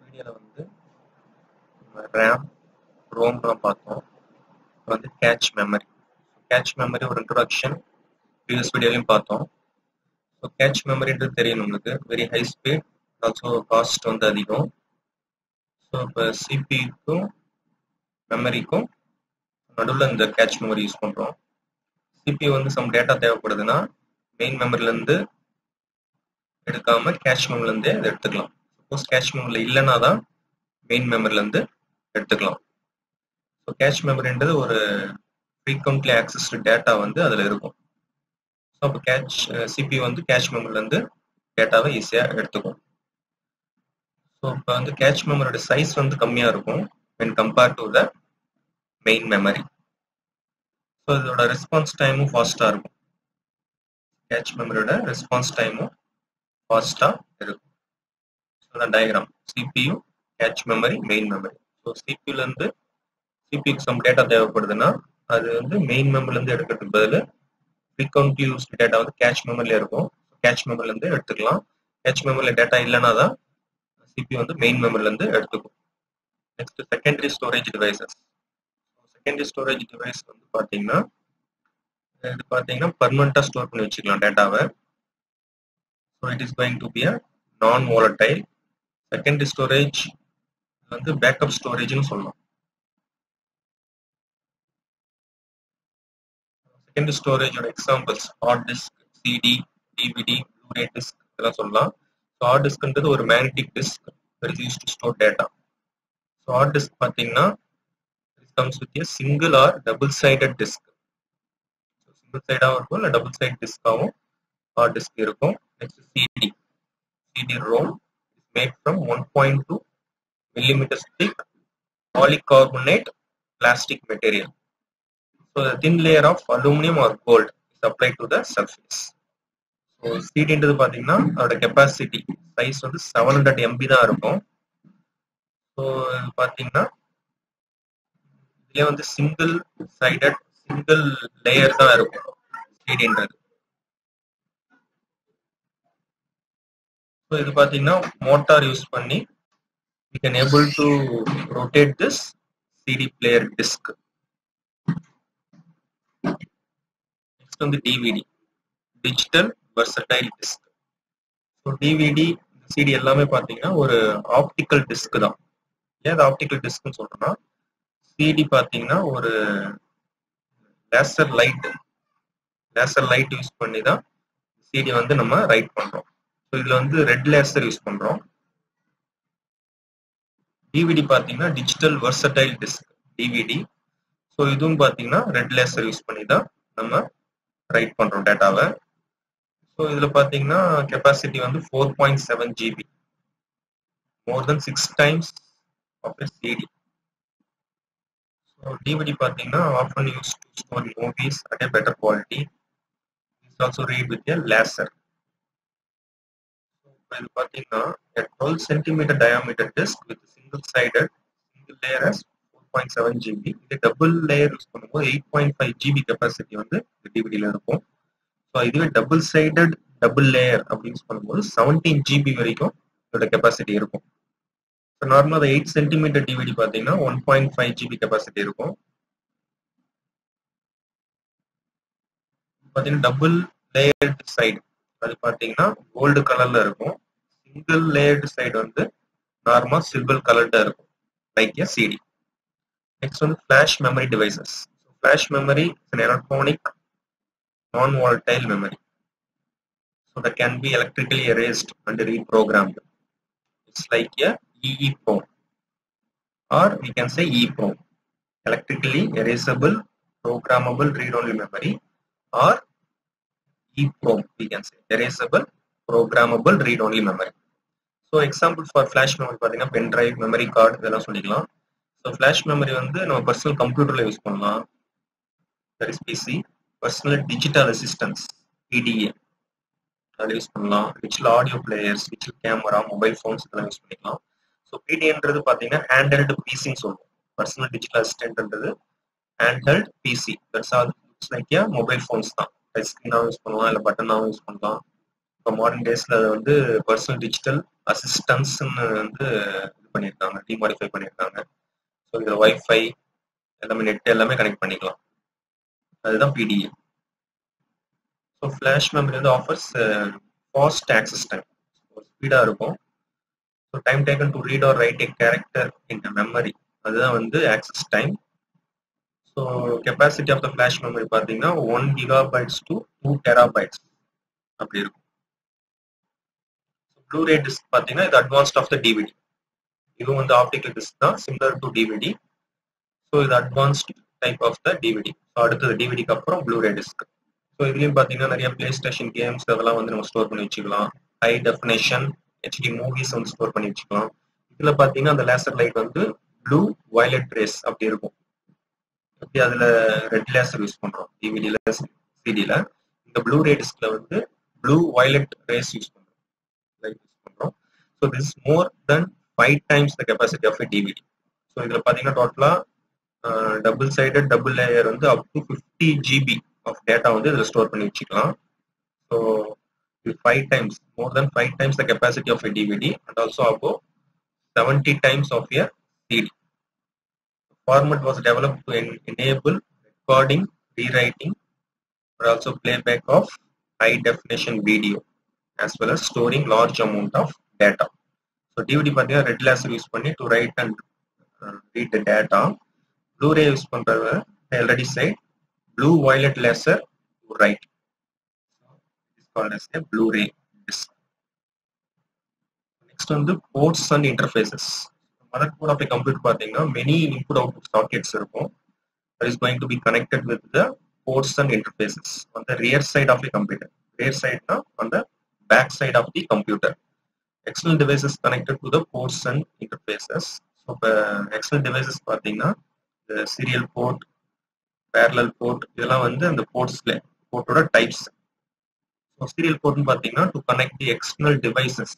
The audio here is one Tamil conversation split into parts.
வீடியோவில் வந்து ரேம் ரோம்லாம் பார்த்தோம் இப்போ வந்து கேட்ச் மெமரி கேட்ச் மெமரி ஒரு இன்ட்ரொடக்ஷன் ப்ரீவியஸ் வீடியோலையும் பார்த்தோம் ஸோ கேட்ச் மெமரின்றது தெரியும் நம்மளுக்கு very high speed also cost வந்து அதிகம் ஸோ இப்போ சிபிக்கும் மெமரிக்கும் நடுவில் இந்த கேட்ச் மெமரி யூஸ் பண்ணுறோம் சிபி வந்து சம் டேட்டா தேவைப்படுதுன்னா மெயின் மெமரிலேருந்து எடுக்காம கேஷ் மெமரிலேருந்தே அதை எடுத்துக்கலாம் சப்போஸ் கேஷ் மெமரியில் இல்லைன்னா தான் மெயின் மெமரிலேருந்து எடுத்துக்கலாம் ஸோ கேஷ் மெமரின்றது ஒரு ஃப்ரீக்வெண்ட்லி ஆக்சஸ்டு டேட்டா வந்து அதில் இருக்கும் ஸோ அப்போ கேட்ச் சிபி வந்து கேஷ் மெமரிலேருந்து டேட்டாவை ஈஸியாக எடுத்துக்கும் ஸோ இப்போ வந்து கேட்ச் மெமரியோட சைஸ் வந்து கம்மியாக இருக்கும் when compared to the main memory so இதோட ரெஸ்பான்ஸ் டைமும் ஃபாஸ்ட்டாக இருக்கும் கேட்ச் மெமரியோட ரெஸ்பான்ஸ் டைமும் ஃபாஸ்ட்டாக இருக்கும் ஸோ தான் diagram CPU cache memory main memory so சிபியூலேருந்து சிபிக்கு சம் டேட்டா தேவைப்படுதுன்னா அது வந்து மெயின் மெமரிலேருந்து எடுக்கிறதுக்கு பதில் ஃப்ரீக்வெண்ட் யூஸ் டேட்டா வந்து கேட்ச் மெமரியில் இருக்கும் கேட்ச் மெமரிலேருந்து எடுத்துக்கலாம் கேட்ச் மெமரியில் டேட்டா இல்லைனா தான் சிபி வந்து மெயின் மெமரிலேருந்து எடுத்துக்கும் next secondary storage devices secondary storage device வந்து பார்த்தீங்கன்னா இது பார்த்தீங்கன்னா பர்மனெண்ட்டாக ஸ்டோர் பண்ணி வச்சுக்கலாம் டேட்டாவை so it is going to be a non volatile secondary storage வந்து பேக்கப் ஸ்டோரேஜ்னு சொல்லலாம் செகண்டரி ஸ்டோரேஜோட examples hard disk CD DVD Blu-ray disk இதெல்லாம் சொல்லலாம் ஸோ ஹார்ட் டிஸ்க்ன்றது ஒரு magnetic disk is use to store data so hard disk பார்த்தீங்கன்னா it comes with a single or double sided disk single சைடாகவும் இருக்கும் இல்லை டபுள் சைட் டிஸ்காகவும் ஹார்ட் டிஸ்க் இருக்கும் next CD CD ROM is made from one point two millimeters thick polycarbonate plastic material. So the thin layer of aluminum or gold is applied to the surface. So சீடின்றது பார்த்தீங்கன்னா அதோட கெப்பாசிட்டி சைஸ் வந்து செவன் ஹண்ட்ரட் எம்பி தான் இருக்கும் ஸோ பார்த்தீங்கன்னா இதுலேயே வந்து சிங்கிள் சைடட் சிங்கிள் லேயர் தான் இருக்கும் சீடின்றது ஸோ இது பார்த்தீங்கன்னா மோட்டார் யூஸ் பண்ணி we can able to rotate this CD player disc. Next on the DVD, digital versatile disc. So DVD CD எல்லாமே பார்த்தீங்கன்னா ஒரு ஆப்டிக்கல் டிஸ்க் தான் ஏன் அது ஆப்டிக்கல் டிஸ்க்னு சொல்றோம்னா சிடி பார்த்தீங்கன்னா ஒரு laser light laser light use பண்ணி தான் சிடி வந்து நம்ம ரைட் பண்றோம் ஸோ இதுல வந்து ரெட் லேசர் யூஸ் பண்றோம் டிவிடி பார்த்தீங்கன்னா digital versatile disk DVD so இதுவும் பார்த்தீங்கன்னா ரெட் லேசர் யூஸ் பண்ணி தான் நம்ம ரைட் பண்ணுறோம் டேட்டாவை ஸோ இதில் பார்த்தீங்கன்னா கெப்பாசிட்டி வந்து four point seven GB more than six times of a CD so DVD பார்த்தீங்கன்னா often use to store movies at a better quality it's also read with a laser இது பார்த்தீங்கன்னா twelve centimeter diameter disk with single sided single layer as four point seven GB இது டபுள் லேயர் யூஸ் பண்ணும்போது eight point five GB capacity வந்து இந்த டிவிடியில் இருக்கும் ஸோ இதுவே டபுள் சைடட் டபுள் லேயர் அப்படி யூஸ் பண்ணும்போது செவன்டீன் ஜிபி வரைக்கும் இதோட கெப்பாசிட்டி இருக்கும் ஸோ நார்மலாக எயிட் சென்டிமீட்டர் டிவிடி பார்த்தீங்கன்னா one point five GB capacity இருக்கும் பார்த்தீங்கன்னா டபுள் லேயர்டு சைடு அது பார்த்தீங்கன்னா கோல்டு கலர்ல இருக்கும் சிங்கிள் லேயர்டு சைடு வந்து நார்மல் சில்வர் கலர்டா இருக்கும் லைக் ஏ சிடி நெக்ஸ்ட் வந்து flash memory devices flash memory an electronic non volatile memory so that can be electrically erased and reprogrammed it's like a EEPROM or we can say EEPROM electrically erasable programmable read-only memory or EEPROM we can say erasable programmable read-only memory so example for flash memory பார்த்தீங்கன்னா பென் டிரைவ் மெமரி கார்டு இதெல்லாம் சொல்லிக்கலாம் ஸோ ஃப்ளாஷ் மெமரி வந்து நம்ம பர்சனல் கம்ப்யூட்டரில் யூஸ் பண்ணலாம் that is PC personal digital assistance PDA அதில் யூஸ் பண்ணலாம் digital audio players digital camera mobile phones இதெல்லாம் யூஸ் பண்ணிக்கலாம் ஸோ பிடிஏன்றது பார்த்தீங்கன்னா ஹேண்டல்டு பிசின்னு சொல்லுவோம் பர்சனல் டிஜிட்டல் அசிஸ்டன்ட்ன்றது handheld PC that's all like a mobile phones தான் டச் ஸ்க்ரீனாகவும் யூஸ் பண்ணலாம் இல்லை பட்டனாகவும் யூஸ் பண்ணலாம் இப்போ மாடர்ன் டேஸ்ல அதை வந்து பர்சனல் டிஜிட்டல் அசிஸ்டன்ஸ்னு வந்து இது பண்ணியிருக்காங்க டிமாடிஃபை பண்ணியிருக்காங்க ஸோ இதில் ஒய்ஃபை எல்லாமே நெட் எல்லாமே கனெக்ட் பண்ணிக்கலாம் அதுதான் பிடிஏ ஸோ ஃப்ளாஷ் மெமரி வந்து ஆஃபர்ஸ் ஃபாஸ்ட் ஆக்சஸ் டைம் ஸ்பீடாக இருக்கும் so time taken to read or write a character in memory அதுதான் வந்து access time so capacity of the flash memory பார்த்தீங்கன்னா one gigabytes to two terabytes அப்படி இருக்கும் ப்ளூரே டிஸ்க் பார்த்தீங்கன்னா இது அட்வான்ஸ்ட் ஆஃப் த டிவிடி இதுவும் வந்து ஆப்டிக்கல் டிஸ்க் தான் சிமிலர் டு டிவிடி ஸோ இது advanced type of the DVD so அடுத்தது டிவிடிக்கு அப்புறம் ப்ளூரே டிஸ்க் ஸோ இதுலேயும் பார்த்தீங்கன்னா நிறைய பிளே ஸ்டேஷன் கேம்ஸ் அதெல்லாம் வந்து நம்ம ஸ்டோர் பண்ணி வச்சுக்கலாம் ஹை டெஃபினேஷன் ஹெச்டி மூவிஸ் வந்து ஸ்டோர் பண்ணி வச்சுக்கலாம் இதில் பார்த்தீங்கன்னா அந்த லேசர் லைட் வந்து ப்ளூ வயலட் ரேஸ் அப்படி இருக்கும் எப்படி அதில் ரெட் லேசர் யூஸ் பண்ணுறோம் டிவிடியில் சிடியில் இந்த ப்ளூ ரே டிஸ்க்ல வந்து ப்ளூ வயலட் ரேஸ் யூஸ் பண்ணுறோம் லைட் யூஸ் பண்ணுறோம் so this is more than five times the capacity of a DVD so இதில் பார்த்தீங்கன்னா டோட்டலாக டபுள் சைடட் டபுள் லேயர் வந்து up to fifty GB of data வந்து இதில் ஸ்டோர் பண்ணி வச்சுக்கலாம் ஸோ இது five times more than five times the capacity of a DVD and also about seventy times of a CD format was developed to en- enable recording, rewriting, but also playback of high definition video as well as storing large amount of data. So DVD பார்த்தீங்கன்னா ரெட் லேசர் யூஸ் பண்ணி to write and read the data Blu-ray use பண்றது already side blue violet laser to write is called as a Blu-ray disk next வந்து ports and interfaces mother board of computer பார்த்தீங்கன்னா மெனி இன்புட் அவுட்புட் சாக்கெட்ஸ் இருக்கும் that is going to be connected with the ports and interfaces on the rear side of the computer. Rear side now on the back side of the computer. External devices connected to the ports and interfaces. So uh, external devices பார்த்தீங்கன்னா the serial port, parallel port இதெல்லாம் வந்து அந்த போர்ட்ஸ்ல போர்ட்டோட டைப்ஸ் ஸோ சீரியல் போர்ட்னு பார்த்தீங்கன்னா to connect the external devices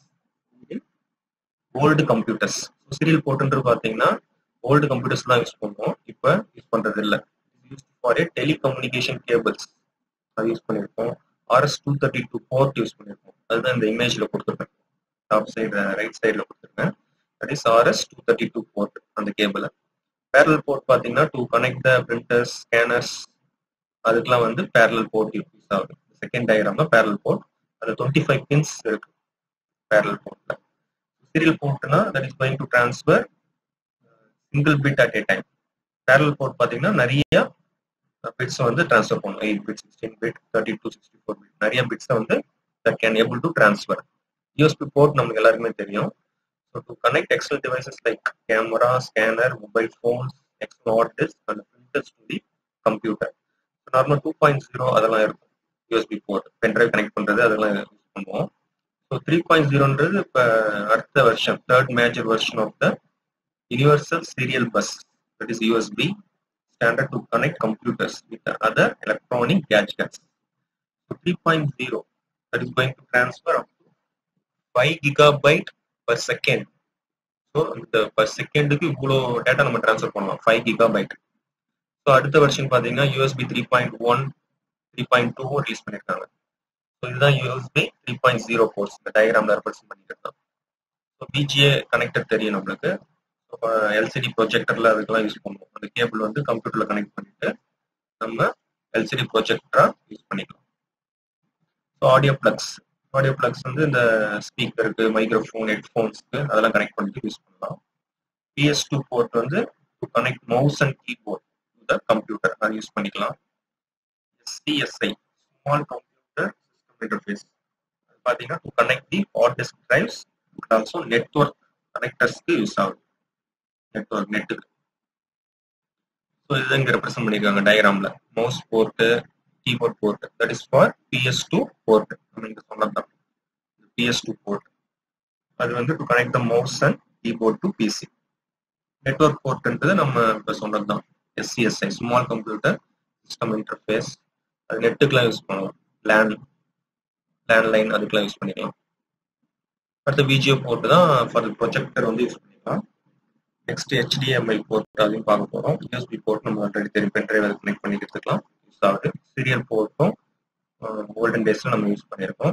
old computers serial போர்ட்ன்றது பார்த்தீங்கன்னா ஓல்டு கம்ப்யூட்டர்ஸ் தான் யூஸ் பண்ணுவோம் இப்போ யூஸ் பண்றது இல்லை use for a telecommunication cables அது யூஸ் பண்ணியிருக்கோம் RS two thirty two port use பண்ணியிருக்கோம் அதுதான் இந்த இமேஜ்ல கொடுத்துருக்கேன் டாப் சைடு ரைட் சைடில் கொடுத்துருக்கேன் that is RS two thirty two port அந்த கேபிள் பேரல் போர்ட் பார்த்தீங்கன்னா to connect the printers scanners அதுக்கெல்லாம் வந்து பேரல் போர்ட் யூஸ் ஆகுது செகண்ட் டயக்ராம் தான் பேரல் போர்ட் அது டுவெண்ட்டி ஃபைவ் பின்ஸ் இருக்கு பேரல் போர்ட்ல சீரியல் போர்ட்னா that is going to transfer single bit at a time parallel port பார்த்தீங்கன்னா நிறைய பிட்ஸ் வந்து ட்ரான்ஸ்ஃபர் பண்ணும் eight bit sixteen bit thirty two sixty four bit நிறைய பிட்ஸை வந்து that can able to transfer USB port நமக்கு எல்லாருக்குமே தெரியும் so to connect external devices like camera scanner mobile phones external hard disk and printers to the computer normal two point zero அதெல்லாம் இருக்கும் யூஎஸ்பி போர்ட் பென்ட்ரைவ் கனெக்ட் பண்ணுறது அதெல்லாம் யூஸ் பண்ணுவோம் ஸோ த்ரீ பாயிண்ட் ஜீரோன்றது இப்போ அடுத்த version third major version of the universal serial bus that is USB standard to connect computers with the other electronic gadgets. So 3.0 that is going to transfer up to 5 gigabyte per second. So இந்த பர் செகண்டுக்கு இவ்வளோ டேட்டா நம்ம ட்ரான்ஸ்ஃபர் பண்ணலாம் ஃபைவ் கிகாபைட் ஸோ அடுத்த வருஷன் பார்த்தீங்கன்னா USB three point one three point two release பண்ணியிருக்காங்க ஸோ இதுதான் யூஎஸ்பி த்ரீ பாயிண்ட் ஜீரோ கோர்ஸ் இந்த டயக்ராம்ல ரெப்ரசென்ட் பண்ணியிருக்கோம் ஸோ பிஜிஏ கனெக்டர் தெரியும் நம்மளுக்கு எல்சிடி ப்ரொஜெக்டர்ல அதுக்கெல்லாம் யூஸ் பண்ணுவோம் அந்த கேபிள் வந்து கம்ப்யூட்டர்ல கனெக்ட் பண்ணிட்டு நம்ம எல்சிடி ப்ரொஜெக்டரா யூஸ் பண்ணிக்கலாம் so audio plugs audio plugs வந்து இந்த ஸ்பீக்கருக்கு மைக்ரோஃபோன் ஹெட்ஃபோன்ஸ்க்கு அதெல்லாம் கனெக்ட் பண்ணிட்டு யூஸ் பண்ணலாம் பிஎஸ் டூ போர்ட் வந்து to connect mouse and keyboard the computer அது யூஸ் பண்ணிக்கலாம் எஸ்டிஎஸ்ஐ ஸ்மால் கம்ப்யூட்டர் சிஸ்டம் இன்டர்ஃபேஸ் அது பார்த்தீங்கன்னா to connect the hard disk drives and also network கனெக்டர்ஸ்க்கு யூஸ் ஆகுது நெட்ஒர்க் நெட்டுக்கு ஸோ இது இங்கே ரெப்ரசென்ட் பண்ணியிருக்காங்க டயக்ராம்ல mouse port keyboard port that is for PS two port நம்ம இங்கே சொன்னதான் பிஎஸ் டூ போர்ட் அது வந்து to connect the mouse and keyboard to PC network போர்ட்ன்றது நம்ம இப்போ சொன்னது தான் SCSI small computer system interface அது நெட்டுக்கெலாம் யூஸ் பண்ணலாம் லேண்ட் லேண்ட்லைன் அதுக்கெலாம் யூஸ் பண்ணிக்கலாம் அடுத்த விஜிஓ போர்ட் தான் ஃபார் ப்ரொஜெக்டர் வந்து யூஸ் பண்ணிக்கலாம் நெக்ஸ்ட் ஹெச்டிஎம்ஐ போர்ட் அதையும் பார்க்க போகிறோம் யூஎஸ்பி போர்ட் நம்ம ஆல்ரெடி தெரியும் பென் டிரைவ் கனெக்ட் பண்ணி எடுத்துக்கலாம் யூஸ் ஆகுது சீரியல் போர்ட்டும் கோல்டன் டேஸில் நம்ம யூஸ் பண்ணியிருக்கோம்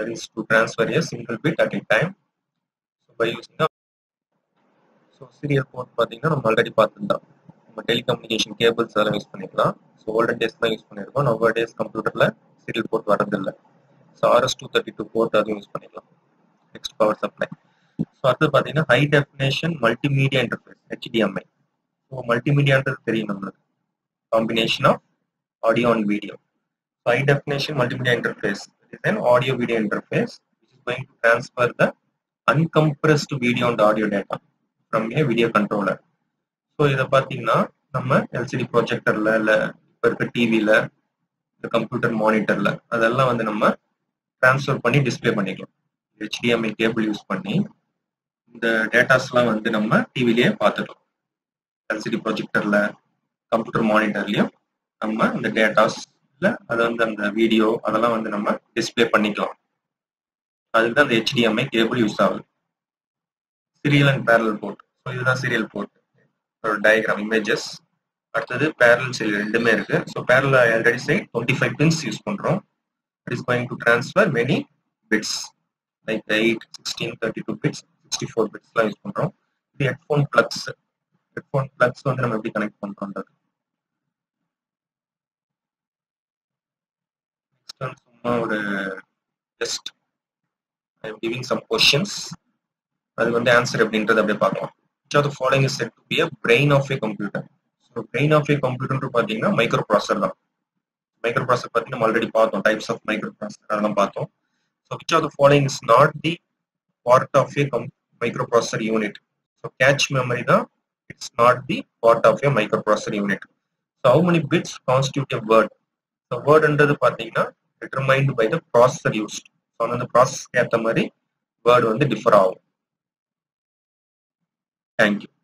that is to transfer a single bit at a time so by using a so serial port பார்த்தீங்கன்னா நம்ம ஆல்ரெடி பார்த்துருந்தோம் நம்ம டெலிகம்யூனிகேஷன் கேபிள்ஸ் அதெல்லாம் யூஸ் பண்ணிக்கலாம் ஸோ ஓல்டன் டேஸ் தான் யூஸ் பண்ணியிருக்கோம் நம்ம டேஸ் கம்ப்யூட்டரில் சீரியல் போர்ட் வரதில்லை so RS two thirty two port அதுவும் யூஸ் பண்ணிக்கலாம் நெக்ஸ்ட் பவர் சப்ளை ஸோ அடுத்து பார்த்தீங்கன்னா high definition multimedia interface HDMI so மல்டிமீடியான்றது தெரியும் நம்மளுக்கு combination of audio and video high definition multimedia interface is an audio video interface which is going to transfer the uncompressed video and audio data from a video controller so இதை பார்த்தீங்கன்னா நம்ம எல்சிடி ப்ரொஜெக்டரில் இல்லை இப்போ இருக்க டிவியில் இந்த கம்ப்யூட்டர் மானிட்டரில் அதெல்லாம் வந்து நம்ம ட்ரான்ஸ்ஃபர் பண்ணி டிஸ்பிளே பண்ணிக்கலாம் ஹெச்டிஎம்ஐ கேபிள் யூஸ் பண்ணி இந்த டேட்டாஸ்லாம் வந்து நம்ம டிவிலேயே பார்த்துக்கலாம் எல்சிடி ப்ரொஜெக்டரில் கம்ப்யூட்டர் மானிட்டர்லையும் நம்ம இந்த டேட்டாஸ்ல அதை வந்து அந்த வீடியோ அதெல்லாம் வந்து நம்ம டிஸ்பிளே பண்ணிக்கலாம் அதுக்கு தான் அந்த ஹெச்டிஎம்ஐ கேபிள் யூஸ் ஆகுது serial and parallel port so இதுதான் சீரியல் போர்ட் ஒரு டயக்ராம் இமேஜஸ் அடுத்தது பேரல் சீரியல் ரெண்டுமே இருக்கு so parallel already side twenty five pins use பண்றோம் it is going to transfer many bits like eight sixteen thirty two bits sixty four பிட்ஸ்லாம் யூஸ் பண்றோம் இது ஹெட்ஃபோன் பிளக்ஸ் ஹெட்ஃபோன் பிளக்ஸ் வந்து நம்ம எப்படி கனெக்ட் பண்றோம்ன்றது நெக்ஸ்ட் வந்து சும்மா ஒரு just I am giving some questions அது வந்து ஆன்சர் எப்படின்றது அப்படியே பார்க்கலாம் which of the following is said to be a brain of a computer so brain of a computer பாத்தீங்கன்னா மைக்ரோ ப்ராசர் தான் மைக்ரோ ப்ராசர் பார்த்தீங்கன்னா நம்ம ஆல்ரெடி பார்த்தோம் டைப்ஸ் ஆஃப் மைக்ரோ ப்ராசர் அதெல்லாம் பார்த்தோம் so which of the following is not the part of a microprocessor unit so cache memory தான் it's not the part of a microprocessor unit so how many bits constitute a word so வேர்டுன்றது பார்த்தீங்கன்னா determined by the processor used so அந்த ப்ராசஸ்க்கு ஏற்ற மாதிரி வேர்டு வந்து டிஃபர் ஆகும் தேங்க்யூ